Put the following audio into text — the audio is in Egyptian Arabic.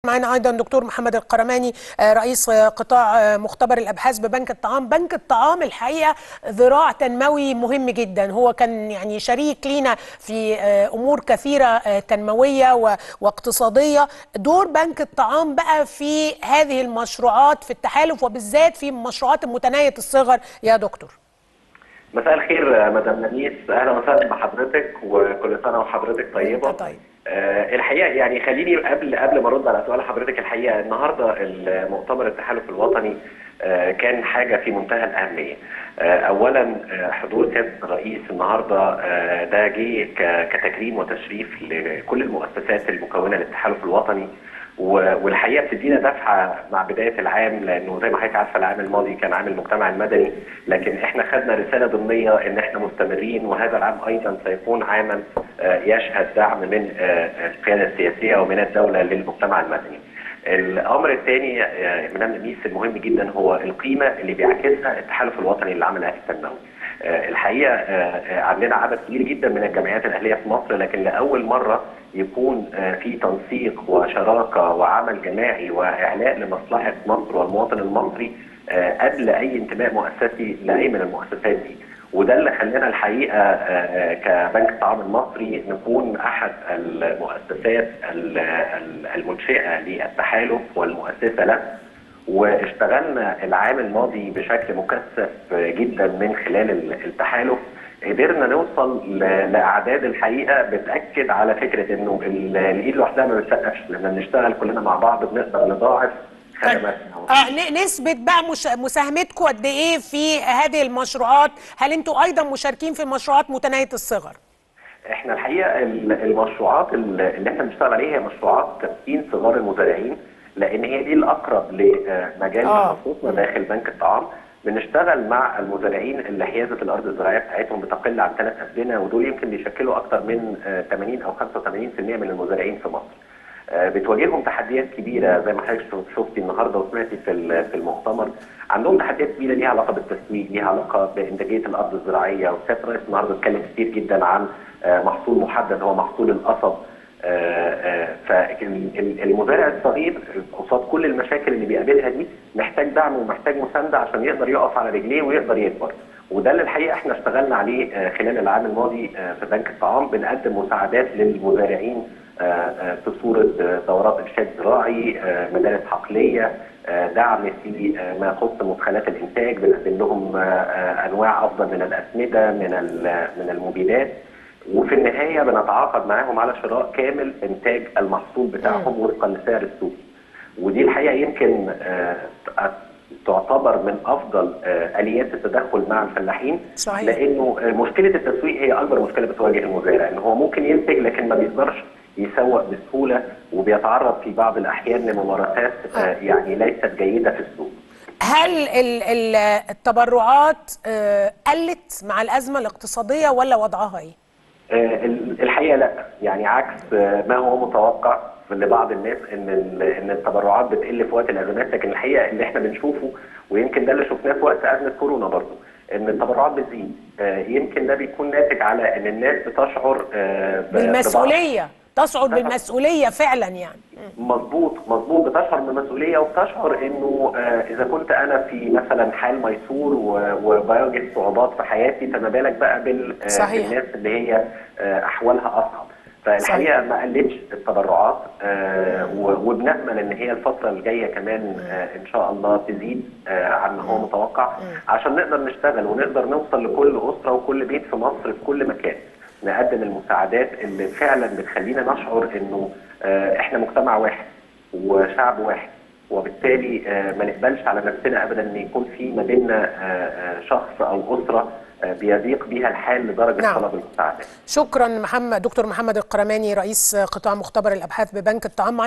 معنا ايضا دكتور محمد القرماني رئيس قطاع مختبر الابحاث ببنك الطعام بنك الطعام الحقيقه ذراع تنموي مهم جدا هو كان يعني شريك لينا في امور كثيره تنمويه واقتصاديه دور بنك الطعام بقى في هذه المشروعات في التحالف وبالذات في المشروعات المتناهيه الصغر يا دكتور مساء الخير مدام نميس اهلا وسهلا بحضرتك وكل سنه وحضرتك طيبه طيب آه الحقيقه يعني خليني قبل قبل ما ارد على سؤال حضرتك الحقيقه النهارده المؤتمر التحالف الوطني آه كان حاجه في منتهى الاهميه. آه اولا حضور سياده الرئيس النهارده ده جه كتكريم وتشريف لكل المؤسسات المكونه للتحالف الوطني والحقيقه بتدينا دفعه مع بدايه العام لانه زي ما حضرتك عارفه العام الماضي كان عام المجتمع المدني لكن احنا خدنا رساله ضمنيه ان احنا مستمرين وهذا العام ايضا سيكون عاما يشهد دعم من القياده السياسيه ومن الدوله للمجتمع المدني. الامر الثاني من النميس المهم جدا هو القيمه اللي بيعكسها التحالف الوطني للعمل الاهلي التنموي. الحقيقه عندنا عدد كبير جدا من الجمعيات الاهليه في مصر لكن لاول مره يكون في تنسيق وشراكه وعمل جماعي واعلاء لمصلحه مصر والمواطن المصري قبل اي انتماء مؤسسي لاي من المؤسسات دي. وده اللي خلانا الحقيقه كبنك الطعام المصري نكون احد المؤسسات المنشئه للتحالف والمؤسسه له واشتغلنا العام الماضي بشكل مكثف جدا من خلال التحالف قدرنا نوصل لاعداد الحقيقه بتاكد على فكره انه الايد لوحدها ما بتسقفش لما بنشتغل كلنا مع بعض بنقدر نضاعف خدماتنا آه نسبة بقى مش مساهمتكم قد ايه في هذه المشروعات؟ هل انتم ايضا مشاركين في مشروعات متناهية الصغر؟ احنا الحقيقه المشروعات اللي احنا بنشتغل عليها هي مشروعات تمكين صغار المزارعين لان هي دي الاقرب لمجال تخصصنا آه. داخل بنك الطعام بنشتغل مع المزارعين اللي حيازه الارض الزراعيه بتاعتهم بتقل عن ثلاث اسنه ودول يمكن بيشكلوا اكثر من 80 او 85% من المزارعين في مصر. بتواجههم تحديات كبيره زي ما حضرتك شفتي النهارده وسمعتي في في المؤتمر عندهم تحديات كبيره ليها علاقه بالتسويق ليها علاقه بانتاجيه الارض الزراعيه وسياده الرئيس النهارده اتكلم كتير جدا عن محصول محدد هو محصول القصب فالمزارع الصغير قصاد كل المشاكل اللي بيقابلها دي محتاج دعم ومحتاج مسانده عشان يقدر يقف على رجليه ويقدر يكبر وده اللي الحقيقه احنا اشتغلنا عليه خلال العام الماضي في بنك الطعام بنقدم مساعدات للمزارعين في صوره دورات ارشاد زراعي مدارس حقليه دعم في ما يخص مدخلات الانتاج بنقدم لهم انواع افضل من الاسمده من من المبيدات وفي النهايه بنتعاقد معاهم على شراء كامل انتاج المحصول بتاعهم وفقا لسعر السوق ودي الحقيقه يمكن تعتبر من افضل اليات التدخل مع الفلاحين صحيح. لانه مشكله التسويق هي اكبر مشكله بتواجه المزارع ان هو ممكن ينتج لكن ما بيقدرش يسوق بسهوله وبيتعرض في بعض الاحيان لممارسات يعني ليست جيده في السوق هل التبرعات قلت مع الازمه الاقتصاديه ولا وضعها ايه؟ الحقيقه لا يعني عكس ما هو متوقع لبعض الناس ان ان التبرعات بتقل في وقت الازمات لكن الحقيقه اللي احنا بنشوفه ويمكن ده اللي شفناه في وقت ازمه كورونا برضه ان التبرعات بتزيد يمكن ده بيكون ناتج على ان الناس بتشعر بالمسؤوليه تشعر بالمسؤوليه فعلا يعني مظبوط مظبوط بتشعر بالمسؤوليه وبتشعر انه اذا كنت انا في مثلا حال ميسور وبواجه صعوبات في حياتي فما بالك بقى صحيح. بالناس اللي هي احوالها اصعب فالحقيقه ما قلتش التبرعات وبنامل ان هي الفتره الجايه كمان ان شاء الله تزيد عن ما هو متوقع عشان نقدر نشتغل ونقدر نوصل لكل اسره وكل بيت في مصر في كل مكان نقدم المساعدات اللي فعلا بتخلينا نشعر انه احنا مجتمع واحد وشعب واحد وبالتالي ما نقبلش على نفسنا ابدا ان يكون في ما بيننا شخص او اسره بيضيق بيها الحال لدرجه نعم. طلب المساعدات. شكرا محمد دكتور محمد القرماني رئيس قطاع مختبر الابحاث ببنك الطعام